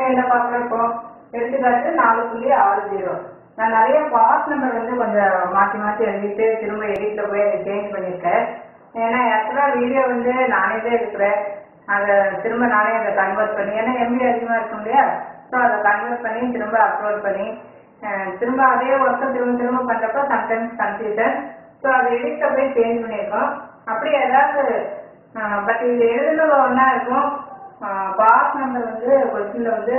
என்ன பார்க்குறப்போ எடுத்துக்காட்டு நாலு புள்ளி ஆறு ஜீரோ நான் நிறைய பாஸ் நம்பர் வந்து கொஞ்சம் மாற்றி மாற்றி எழுதிட்டு திரும்ப எடிட்டில் போய் அதை சேஞ்ச் பண்ணியிருக்கேன் ஏன்னா ஆக்சுவலாக வீடியோ வந்து நானே தான் இருக்கிறேன் அதை திரும்ப நானே அதை கன்வெர்ட் பண்ணி ஏன்னா எம்பி அதிகமாக இருக்கும் இல்லையா ஸோ அதை கன்வெர்ட் பண்ணி திரும்ப அப்லோட் பண்ணி அஹ், திரும்ப அதே ஒர்க்கை திரும்ப திரும்ப பண்ணுறப்போ சம்டைம்ஸ் கன்ஃபியூஷன் ஸோ அதை எடிட்டில் போய் சேஞ்ச் பண்ணியிருக்கோம் அப்படி ஏதாவது பட் இது எழுதுனது ஒன்றா இருக்கும் பாஸ் நம்பர் வந்து கொஸ்டினில் வந்து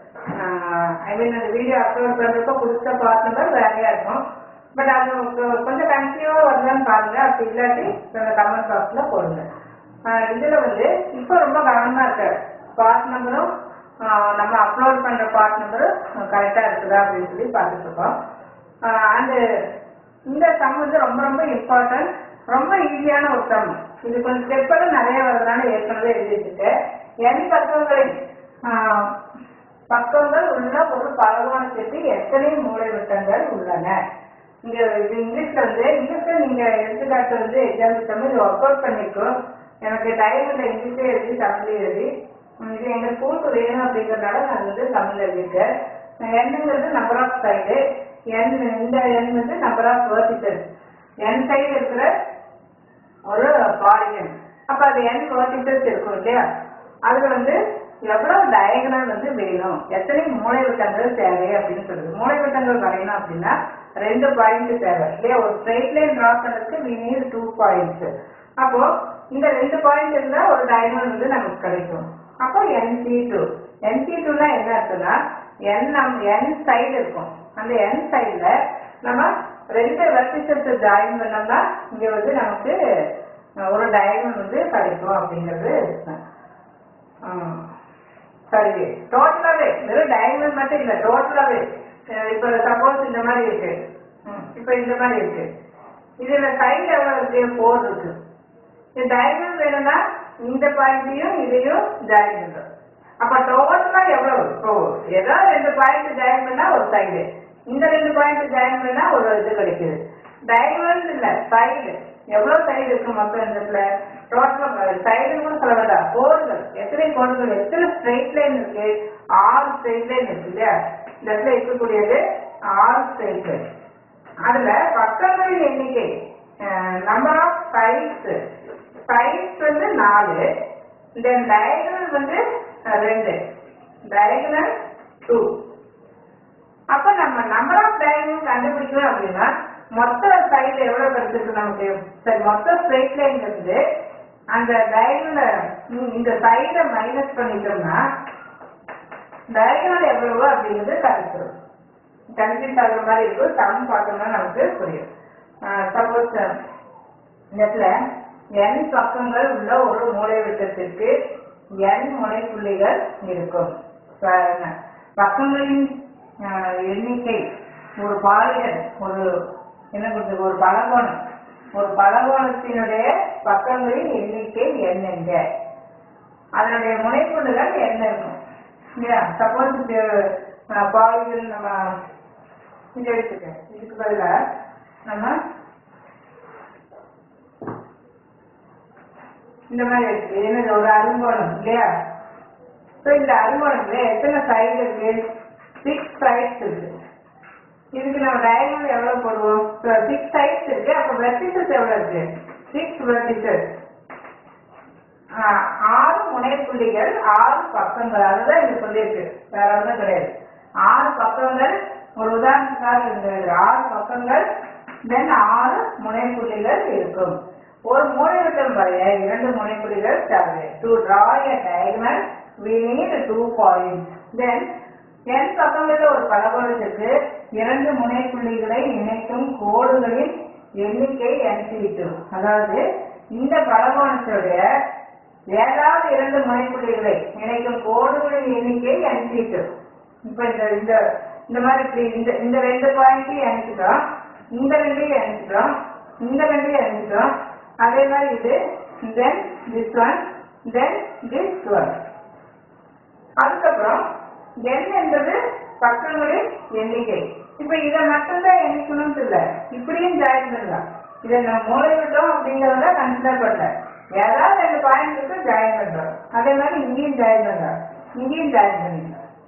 ஐ மீன் அந்த வீடியோ அப்லோட் பண்ணுறப்போ கொடுத்த பாஸ் நம்பர் வேறையாக இருக்கும் பட் அது கொ- கொஞ்சம் கன்ஃபியூவாக வருதான்னு பாருங்க அப்படி இல்லாட்டி அந்த கமெண்ட் பாக்ஸில் போடுங்க இதில் வந்து இப்போ ரொம்ப கவனமாக இருக்கு பாஸ் நம்பரும் நம்ம அப்லோட் பண்ணுற பாஸ் நம்பரும் கரெக்டாக இருக்குதா அப்படின்னு சொல்லி பார்த்துட்டு இருக்கோம் அண்டு இந்த சம் வந்து ரொம்ப ரொம்ப இம்பார்ட்டன்ட் ரொம்ப ஈஸியான ஒரு சம் இது கொஞ்சம் ஸ்டெப்பெல்லாம் நிறைய வருதுனால ஏற்கனவே எழுதி வச்சுட்டு என் பக்கங்களில் ஆஹ், பக்கங்கள் உள்ள ஒரு பலவானத்திற்கு எத்தனை மூளை விட்டங்கள் உள்ளன இங்க இது இங்கிலீஷ்ல வந்து இங்கிலீஷ்ல நீங்க எடுத்துக்காட்டு வந்து எக்ஸாம்பிள் தமிழ் ஒர்க் அவுட் பண்ணிருக்கோம் எனக்கு டைம் இல்லை இங்கிலீஷே எழுதி தமிழ் எழுதி உம், இது எங்க ஸ்கூலுக்கு வேணும் அப்படிங்கறதுனால நான் வந்து தமிழ் எழுதியிருக்கேன் எண்ணுங்கிறது நம்பர் ஆஃப் சைடு என் இந்த எண் வந்து number of vertices n side இருக்கிற ஒரு பாலிகன் அப்ப அது என் வேர்டிசஸ் இருக்கும் இல்லையா அதுல வந்து எவ்வளவு டயகனல் வந்து வேணும் எத்தனை மூளை விட்டங்கள் தேவை அப்படின்னு சொல்லுது மூளை விட்டங்கள் வரையணும் அப்படின்னா ரெண்டு பாயிண்ட் தேவை இல்லையா ஒரு ஸ்ட்ரெயிட் லைன் டிரா பண்றதுக்கு we need டூ பாயிண்ட்ஸ் அப்போ இந்த ரெண்டு பாயிண்ட் இருந்தா ஒரு டயகனல் வந்து நமக்கு கிடைக்கும் அப்போ என்சி டூ என்சி டூனா என்ன அர்த்தம்னா என் நம் என் சைடு இருக்கும் அந்த என் சைடுல நம்ம ரெண்டு வெர்டிசஸ் ஜாயின் பண்ணோம்னா இங்க வந்து நமக்கு அஹ், ஒரு டயகனல் வந்து கிடைக்கும் அப்படிங்கிறது அஹ், சரி டோட்டலாவே வெறும் டயகனல் மட்டும் இல்ல டோட்டலாவே இப்ப சப்போஸ் இந்த மாதிரி இருக்கு ம், இப்ப இந்த மாதிரி இருக்கு இதுல சைடு எவ்வளவு இருக்கு ஃபோர் இருக்கு இந்த டயகனல் வேணும்னா இந்த பாயிண்டையும் இதையும் ஜாயின் பண்றோம் அப்ப டோட்டலா எவ்வளவு இப்போ ஏதோ ரெண்டு பாயிண்ட் ஜாயின் பண்ணா ஒரு சைடு இந்த ரெண்டு பாயிண்ட் ஜாயின் பண்ணா ஒரு இது கிடைக்குது டயகனல் இல்ல சைடு எவ்வளவு சைடு இருக்கு மொத்தம் இந்த இடத்துல டோட்டலா சைடு கூட சொல்ல வேண்டாம் கோடுகள் எத்தனை கோடுகள் எத்தனை ஸ்ட்ரெயிட் லைன் இருக்கு ஆறு ஸ்ட்ரெயிட் லைன் இருக்கு இல்லையா இந்த இடத்துல இருக்கக்கூடியது ஆறு ஸ்ட்ரெயிட் லைன் அதுல பக்கங்களின் எண்ணிக்கை நம்பர் ஆஃப் சைட்ஸ் சைட்ஸ் வந்து நாலு தென் டயகனல் வந்து அஹ், ரெண்டு டயகனல் டூ அப்ப நம்ம நம்பர் ஆஃப் டயகனல் கண்டுபிடிக்கணும் அப்படின்னா மொத்த சைடு எவ்வளவு கிடைச்சிருக்கு நமக்கு சரி மொத்த ஸ்ட்ரெயிட் லைன் இருந்து அந்த டயகனல் இந்த சைடை மைனஸ் பண்ணிட்டோம்னா டயகனல் எவ்வளவு அப்படிங்கிறது கிடைச்சிடும் கன்ஃபியூஸ் ஆகுற மாதிரி இருக்கும் சம் பார்த்தோம்னா நமக்கு புரியும் சப்போஸ் இந்த இடத்துல n பக்கங்கள் உள்ள ஒரு மூலை விட்டத்திற்கு n முனைப்புள்ளிகள் இருக்கும் பாருங்க. பக்கங்களின் ஆஹ், எண்ணிக்கை ஒரு பாலியல் ஒரு என்ன கொடுத்தது ஒரு பலகோணம் ஒரு பலகோணத்தினுடைய பக்கங்களின் எண்ணிக்கை n என்க அதனுடைய முனைப்புள்ளிகள் என்ன இருக்கும் இல்லையா சப்போஸ் பாலிகள் நம்ம இங்க எடுத்துக்க இதுக்கு பதிலா நம்ம இந்த மாதிரி இருக்கு என்னது ஒரு அருங்கோணம் இல்லையா ஸோ இந்த அருங்கோணத்துல எத்தனை சைடு இருக்கு சிக்ஸ் சைட்ஸ் இருக்கு இதுக்கு நம்ம டயகனல் எவ்வளவு போடுவோம் சிக்ஸ் சைட்ஸ் இருக்கு அப்ப வெர்டிசஸ் எவ்வளவு இருக்கு சிக்ஸ் வெர்டிசஸ் ஆறு முனைப்புள்ளிகள் ஆறு பக்கங்கள் அதுதான் இங்க சொல்லியிருக்கு வேற ஒன்றும் கிடையாது ஆறு பக்கங்கள் ஒரு உதாரணத்துக்காக இருந்தது ஆறு பக்கங்கள் தென் ஆறு முனைப்புள்ளிகள் இருக்கும் ஒரு மூலைவிட்டம் வரைய இரண்டு முனைப்புள்ளிகள் தேவை to draw a diagonal we need two points then n பக்கங்களில் ஒரு பலகோணத்திற்கு இரண்டு முனைப்புள்ளிகளை இணைக்கும் கோடுகளின் எண்ணிக்கை NC2 அதாவது இந்த பலகோணத்துடைய ஏதாவது இரண்டு முனைப்புள்ளிகளை இணைக்கும் கோடுகளின் எண்ணிக்கை NC2 இப்ப இந்த இந்த இந்த மாதிரி இப்படி இந்த இந்த ரெண்டு பாயிண்ட்டையும் இணைச்சிட்டோம் இந்த ரெண்டையும் இணைச்சிட்டோம் இந்த ரெண்டையும் இணைச்சிட்டோம் அதே மாதிரி இது then this one then this one அதுக்கப்புறம் n என்பது பக்கங்களின் எண்ணிக்கை இப்ப இதை மட்டும்தான் எண்ணிக்கணும்னு இல்ல இப்படியும் ஜாயின் பண்ணலாம் இதை நம்ம மூளை விட்டோம் அப்படிங்கறத கன்சிடர் பண்ணல ஏதாவது ரெண்டு பாயிண்ட் இருக்கு ஜாயின் பண்றோம் அதே மாதிரி இங்கேயும் ஜாயின் பண்றோம் இங்கேயும் ஜாயின் பண்ணிக்கலாம்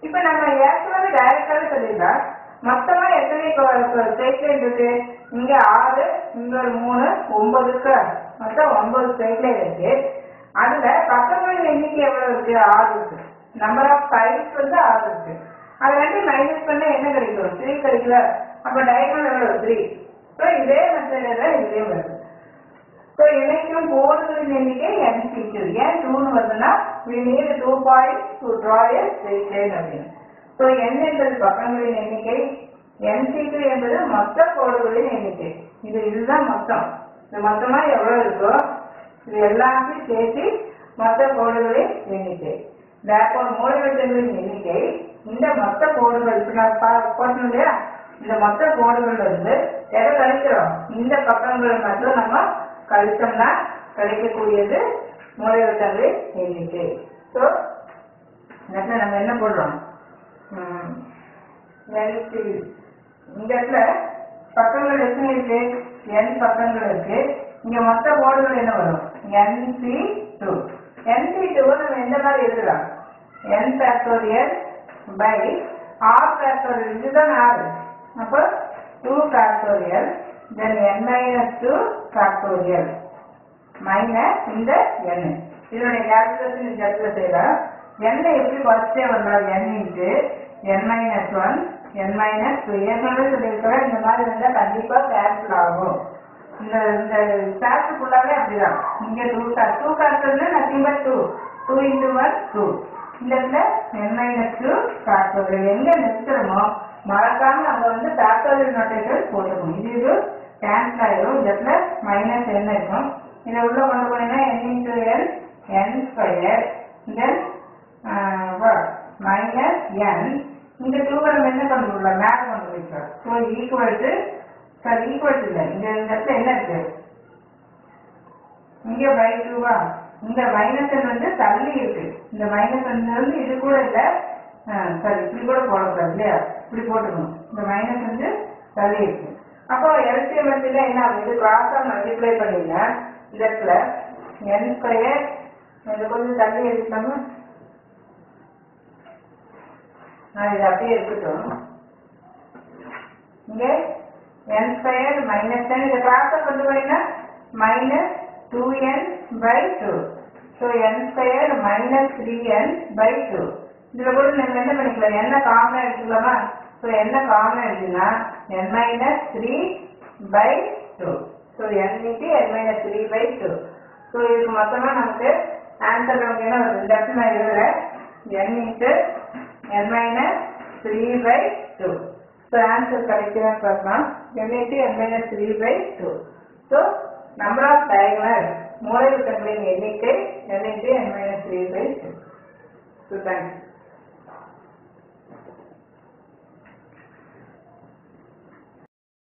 இப்போ நம்ம ஏற்கனவே டைரக்டாவே சொல்லிடலாம் மொத்தமா எத்தனை ஸ்ட்ரைட் லைன் இருக்கு இங்க ஆறு இங்க ஒரு மூணு ஒன்பது இருக்கு மொத்தம் ஒன்பது ஸ்ட்ரைட் லைன் இருக்கு அதுல பக்கங்களின் எண்ணிக்கை எவ்வளவு இருக்கு ஆறு இருக்கு நம்பர் ஆஃப் சைட்ஸ் வந்து ஆறு இருக்கு அது ரெண்டு மைனஸ் பண்ணா என்ன கிடைக்கும் த்ரீ கிடைக்கல அப்ப டயகனல் எவ்வளவு த்ரீ ஸோ இதே மெத்தடில் தான் இதுலயும் வருது ஸோ இணைக்கும் கோடுகளின் எண்ணிக்கை n ஃபீச்சர் ஏன் டூன்னு வருதுன்னா we need two point to draw a straight line அப்படின்னு ஸோ n என்பது பக்கங்களின் எண்ணிக்கை n ஃபீச்சர் என்பது மொத்த கோடுகளின் எண்ணிக்கை இது இதுதான் மொத்தம் இது மொத்தமா எவ்வளவு இருக்கோ இது எல்லாத்தையும் சேர்த்து மொத்த கோடுகளின் எண்ணிக்கை therefore மூலவெட்டங்களின் எண்ணிக்கை இந்த மொத்த கோடுகள் இப்ப நான் பா- போட்டோம் இல்லையா இந்த மொத்த கோடுகள் வந்து எதை கழிக்கிறோம் இந்த பக்கங்கள் மட்டும் நம்ம கழிச்சோம்னா கிடைக்கக்கூடியது மூலைவிட்டங்களின் எண்ணிக்கை ஸோ இடத்துல நம்ம என்ன போடுறோம் ம், LC. இந்த இடத்துல பக்கங்கள் எத்தனை இருக்கு n பக்கங்கள் இருக்கு இங்க மொத்த கோடுகள் என்ன வரும் nc டூ nc டூ நம்ம எந்த மாதிரி எழுதலாம் n factorial by r factorial இதுதான் ஆறு அப்போ two factorial then n minus two factorial minus இந்த n இதனுடைய கேல்குலேஷன் இந்த இடத்துல செய்யலாம் n எப்படி ஃபர்ஸ்டே வந்தால் n into n minus one n minus two ஏற்கனவே சொல்லியிருக்கிறேன் இந்த மாதிரி இருந்தால் கண்டிப்பாக கேன்சல் ஆகும் இந்த இந்த சாப்டர் ஃபுல்லாவே அப்படிதான் இங்க டூ சார் டூ ஃபேக்டர்னா nothing but two two into one two இந்த இடத்துல n மைனஸ் டூ ஃபேக்டோரியல் எங்க நிறுத்துறோமோ மறக்காம அங்க வந்து ஃபேக்டோரியல் நோட்டேஷன் போட்டுக்கணும் இது இது கேன்சல் ஆயிடும் இந்த இடத்துல மைனஸ் என்ன இருக்கும் இதை உள்ள கொண்டு போனீங்கன்னா n into n n square then minus n இந்த டூவை நம்ம என்ன கொண்டு போகலாம் மேலே கொண்டு போய்க்கலாம் so equal to sir equal இல்லை இந்த இந்த இடத்துல என்ன இருக்கு இங்க பை டூவா இந்த மைனஸ் வந்து தள்ளி இருக்கு இந்த மைனஸ் வந்து இது கூட இல்ல சாரி இப்படி கூட போடக்கூடாது இல்லையா இப்படி போட்டுக்கணும் இந்த மைனஸ் வந்து தள்ளி இருக்கு அப்போ எல்சிஎம் வந்து என்ன ஆகும் இது கிராஸா மல்டிப்ளை பண்ணீங்க இந்த இடத்துல n ஸ்கொயர் இது கொஞ்சம் தள்ளி எடுக்கலாமா நான் இது அப்படியே இருக்கட்டும் இங்கே n ஸ்கொயர் மைனஸ் டென் இதை கிராஸை கொண்டு போனீங்கன்னா minus two n by two so n square minus three n by two இதில் கூட நம்ம என்ன பண்ணிக்கலாம் என்ன காமனாக எடுத்துக்கலாமா ஸோ என்ன காமனாக எடுத்துன்னா n minus three by two so n into n minus three by two so இதுக்கு மொத்தமாக நமக்கு ஆன்சர் நமக்கு என்ன வருது இந்த இடத்துல நான் எழுதுறேன் n into n minus 3 by 2. So answer கிடைக்குதா பார்க்கலாம் n into n minus 3 by 2. So number of diagonal மூலைவிட்டங்களின் எண்ணிக்கை n into n minus 3 by 2. So thanks.